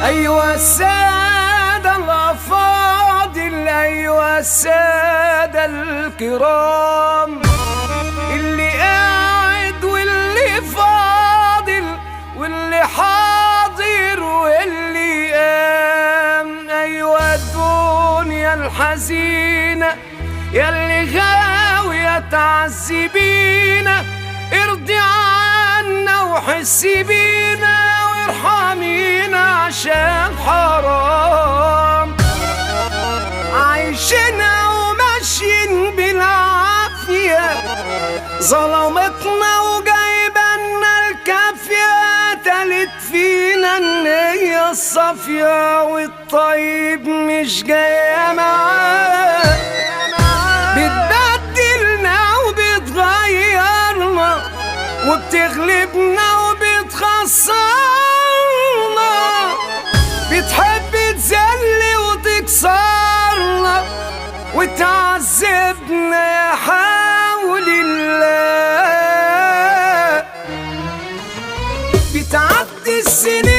أيها السادة الأفاضل أيها السادة الكرام اللي قاعد واللي فاضل واللي حاضر واللي قام أيها الدنيا الحزينة يلي غاوية تعذبينا ارضي عنا وحسي بينا وارحمينا عشان حرام عايشنا وماشيين بالعافية ظلمتنا وجايبنا الكافية تالت فينا النية الصافية والطيب مش جاية معاه بتبدلنا وبتغيرنا وبتغلبنا وبتخسرنا بتحب تذلي وتكسرنا وتعذبنا يا حول الله بتعدي السنين